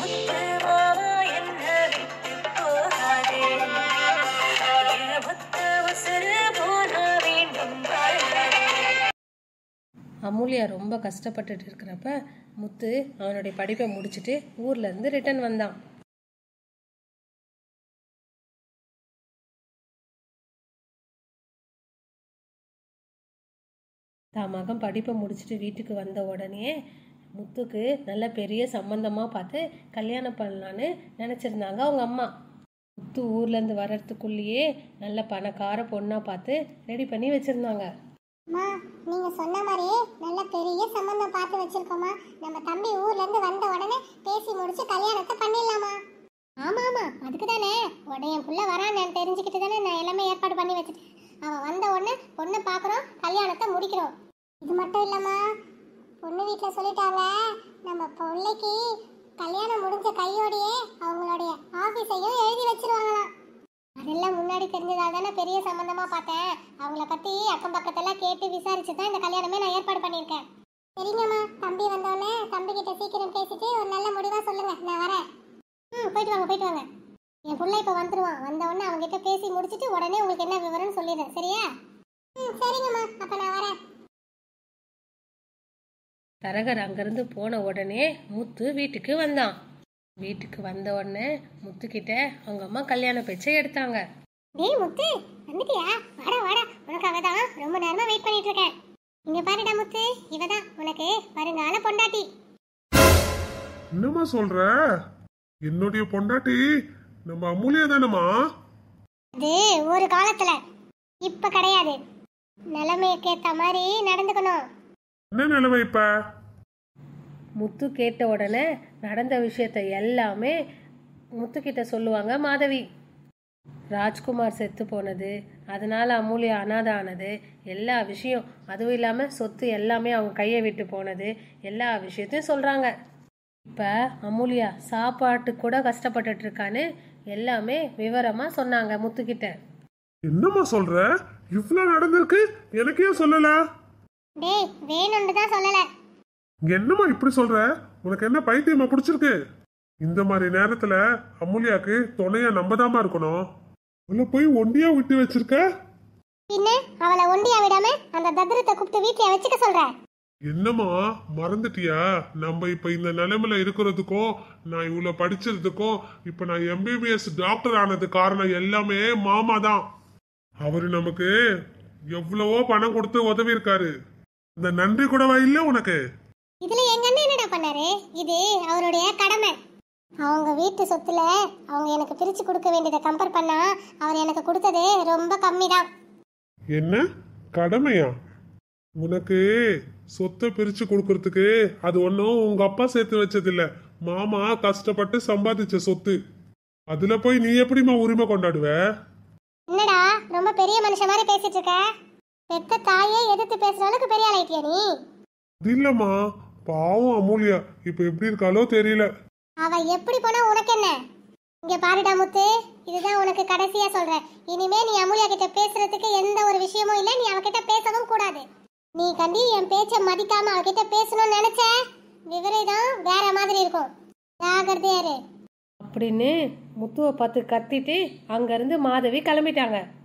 முத்து மாமா என்ன விட்டு போகாதே என் முத்து உசுறு போனா வேண்டும் வாழாதே அமுல்யா ரொம்ப கஷ்டப்பட்டுட்டு இருக்கிறப்ப முத்து அவனுடைய படிப்பை முடிச்சுட்டு ஊர்ல இருந்து ரிட்டர்ன் வந்தான் தான் மகன் படிப்பை முடிச்சுட்டு வீட்டுக்கு வந்த உடனே முத்துக்கு நல்ல பெரிய சம்பந்தமா பார்த்து கல்யாணம் பண்ணலான்னு நினச்சிருந்தாங்க அவங்க அம்மா முத்து ஊர்லேருந்து வர்றதுக்குள்ளேயே நல்ல பணக்கார பொண்ணா பார்த்து ரெடி பண்ணி வச்சுருந்தாங்க அம்மா நீங்க சொன்ன மாதிரியே நல்ல பெரிய சம்பந்தம் பார்த்து வச்சிருக்கோமா நம்ம தம்பி ஊர்ல இருந்து வந்த உடனே பேசி முடிச்சு கல்யாணத்தை பண்ணிடலாமா ஆமா ஆமா அதுக்கு தானே உடனே என் புள்ள வரான்னு தெரிஞ்சுக்கிட்டு தானே நான் எல்லாமே ஏற்பாடு பண்ணி வச்சுட்டேன் அவன் வந்த உடனே பொண்ணை பார்க்குறோம் கல்யாணத்தை முடிக்கிறோம் இது மட்டும் இல்லம்மா பொண்ணு வீட்டில் சொல்லிட்டாங்க நம்ம பிள்ளைக்கு கல்யாணம் முடிஞ்ச கையோடையே அவங்களுடைய ஆஃபீஸையும் எழுதி வச்சிருவாங்களாம் அதெல்லாம் முன்னாடி தெரிஞ்சதால தானே பெரிய சம்பந்தமா பார்த்தேன் அவங்கள பத்தி அக்கம் பக்கத்தெல்லாம் கேட்டு விசாரிச்சு தான் இந்த கல்யாணமே நான் ஏற்பாடு பண்ணியிருக்கேன் சரிங்கம்மா தம்பி வந்தோடனே தம்பி கிட்ட சீக்கிரம் பேசிட்டு ஒரு நல்ல முடிவா சொல்லுங்க நான் வரேன் ம் போயிட்டு வாங்க போயிட்டு வாங்க என் புள்ள இப்போ வந்துருவான் வந்த உடனே அவங்க கிட்ட பேசி முடிச்சிட்டு உடனே உங்களுக்கு என்ன விவரம்னு சொல்லிடுறேன் சரியா ம் சரிங்கம்மா அப்ப நான் வரேன் தரகர் அங்கிருந்து போன உடனே முத்து வீட்டுக்கு வந்தான் வீட்டுக்கு வந்த உடனே முத்துக்கிட்ட அவங்க அம்மா கல்யாண பேச்சை எடுத்தாங்க டேய் முத்து வந்துட்டியா வாடா வாடா உனக்காக தான் ரொம்ப நேரமா வெயிட் பண்ணிட்டு இருக்கேன் இங்க பாருடா முத்து இவதான் உனக்கு வருங்கால பொண்டாட்டி என்னம்மா சொல்ற என்னுடைய பொண்டாட்டி நம்ம அமூலியா தானம்மா அது ஒரு காலத்துல இப்ப கிடையாது நிலைமைக்கு ஏத்த மாதிரி நடந்துக்கணும் என்ன நிலைமை இப்ப முத்து கேட்ட உடனே நடந்த விஷயத்த எல்லாமே முத்துக்கிட்ட சொல்லுவாங்க மாதவி ராஜ்குமார் செத்து போனது அதனால அமூல்யா அனாதை ஆனது எல்லா விஷயம் அதுவும் இல்லாமல் சொத்து எல்லாமே அவங்க கையை விட்டு போனது எல்லா விஷயத்தையும் சொல்கிறாங்க இப்போ அமூல்யா சாப்பாட்டுக்கு கூட கஷ்டப்பட்டுட்டு இருக்கான்னு எல்லாமே விவரமாக சொன்னாங்க முத்துக்கிட்ட என்னம்மா சொல்ற இவ்ளோ நடந்திருக்கு எனக்கு ஏன் சொல்லல டேய் வேணும்னு தான் சொல்லல என்னம்மா இப்படி சொல்ற உனக்கு என்ன பைத்தியமா பிடிச்சிருக்கு இந்த மாதிரி நேரத்துல அமூலியாக்கு துணையா நம்பதாமா இருக்கணும் உள்ள போய் ஒண்டியா விட்டு வச்சிருக்க பின்ன அவளை ஒண்டியா விடாம அந்த தத்ரத்தை கூப்பிட்டு வீட்லயே வச்சுக்க சொல்ற என்னம்மா மறந்துட்டியா நம்ம இப்ப இந்த நிலைமையில இருக்கிறதுக்கும் நான் இவ்வளவு படிச்சதுக்கும் இப்ப நான் எம்பிபிஎஸ் டாக்டர் ஆனது காரணம் எல்லாமே மாமா தான் அவரு நமக்கு எவ்வளவோ பணம் கொடுத்து உதவி இருக்காரு இந்த நன்றி கூடவா இல்ல உனக்கு இதுல எங்க அண்ணன் என்னடா பண்ணாரு இது அவருடைய கடமை அவங்க வீட்டு சொத்துல அவங்க எனக்கு பிரிச்சு கொடுக்க வேண்டியதை கம்பேர் பண்ணா அவர் எனக்கு கொடுத்தது ரொம்ப கம்மி தான் என்ன கடமையா உனக்கு சொத்தை பிரிச்சு கொடுக்கறதுக்கு அது ஒன்றும் உங்க அப்பா சேர்த்து வச்சது இல்ல மாமா கஷ்டப்பட்டு சம்பாதிச்ச சொத்து அதுல போய் நீ எப்படிம்மா உரிமை கொண்டாடுவ என்னடா ரொம்ப பெரிய மனுஷன் மாதிரி பேசிட்டு இருக்க பெத்த தாயே எதிர்த்து பேசுற அளவுக்கு பெரிய ஆளாயிட்டியா நீ அது இல்லம்மா பாவம் அமூல்யா இப்ப எப்படி இருக்காளோ தெரியல அவ எப்படி போனா உனக்கு என்ன இங்க பாருடா முத்து இதுதான் உனக்கு கடைசியா சொல்றேன் இனிமே நீ அமுலியா கிட்ட பேசுறதுக்கு எந்த ஒரு விஷயமும் இல்ல நீ அவகிட்ட பேசவும் கூடாது நீ கண்டி என் பேச்ச மதிக்காம அவகிட்ட பேசணும்னு நினைச்ச விவரம் வேற மாதிரி இருக்கும் ஜாகிரதையா இரு அப்படின்னு முத்துவை பார்த்து கத்திட்டு அங்கேருந்து மாதவி கிளம்பிட்டாங்க